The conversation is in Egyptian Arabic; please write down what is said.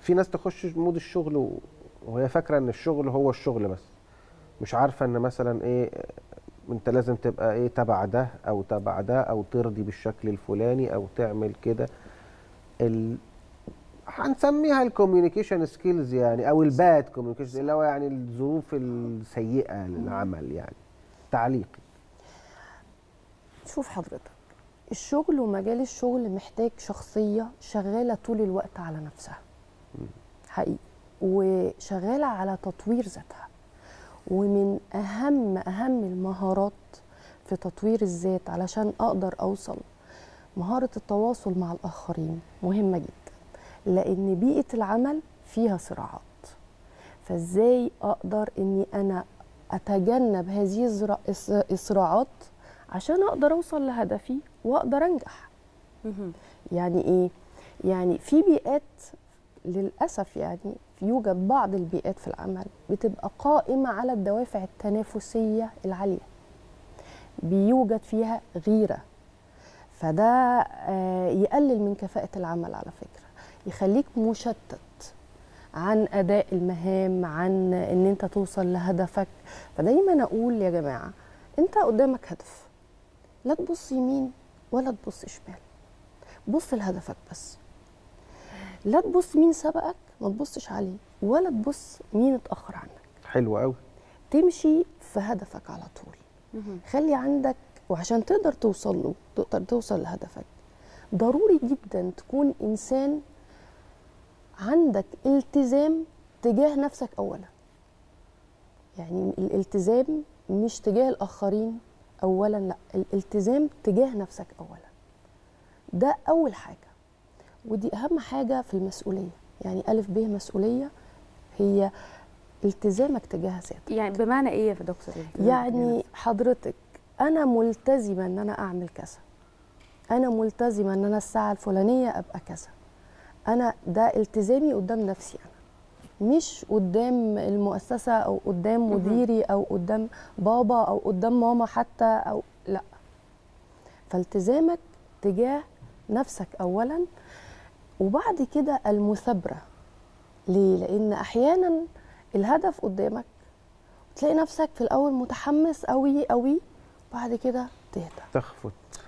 في ناس تخش مود الشغل و- وهي فاكره ان الشغل هو الشغل بس مش عارفه ان مثلا ايه انت لازم تبقى ايه تبع ده او تبع ده او ترضي بالشكل الفلاني او تعمل كده ال... هنسميها الكوميونيكيشن سكيلز يعني او الباد كوميونيكيشن اللي هو يعني الظروف السيئه للعمل يعني تعليقي شوف حضرتك الشغل ومجال الشغل محتاج شخصية شغالة طول الوقت على نفسها حقيقي وشغالة على تطوير ذاتها ومن أهم أهم المهارات في تطوير الذات علشان أقدر أوصل مهارة التواصل مع الآخرين مهمة جدا لأن بيئة العمل فيها صراعات فإزاي أقدر أني أنا أتجنب هذه الزرا- الص- الصراعات عشان أقدر أوصل لهدفي وأقدر أنجح يعني ايه يعني في بيئات للاسف يعني يوجد بعض البيئات في العمل بتبقى قائمه على الدوافع التنافسيه العاليه بيوجد فيها غيره فده آه، يقلل من كفاءه العمل على فكره يخليك مشتت عن اداء المهام عن ان انت توصل لهدفك فدايما اقول يا جماعه انت قدامك هدف لا تبص يمين ولا تبص شمال بص لهدفك بس لا تبص مين سبقك ما تبصش عليه ولا تبص مين اتاخر عنك حلو قوي تمشي في هدفك على طول خلي عندك وعشان تقدر توصل له تقدر توصل لهدفك ضروري جدا تكون انسان عندك التزام تجاه نفسك اولا يعني الالتزام مش تجاه الاخرين اولا لا الالتزام تجاه نفسك اولا ده اول حاجه ودي اهم حاجه في المسؤوليه يعني الف ب مسؤوليه هي التزامك تجاه ذاتك يعني بمعنى ايه يا دكتور يعني حضرتك انا ملتزمه ان انا اعمل كذا انا ملتزمه ان انا الساعه الفلانيه ابقى كذا انا ده التزامي قدام نفسي انا مش قدام المؤسسه او قدام مديري او قدام بابا او قدام ماما حتى او لا فالتزامك تجاه نفسك اولا وبعد كده المثابره ليه لان احيانا الهدف قدامك تلاقي نفسك في الاول متحمس قوي قوي بعد كده تهدى تخفت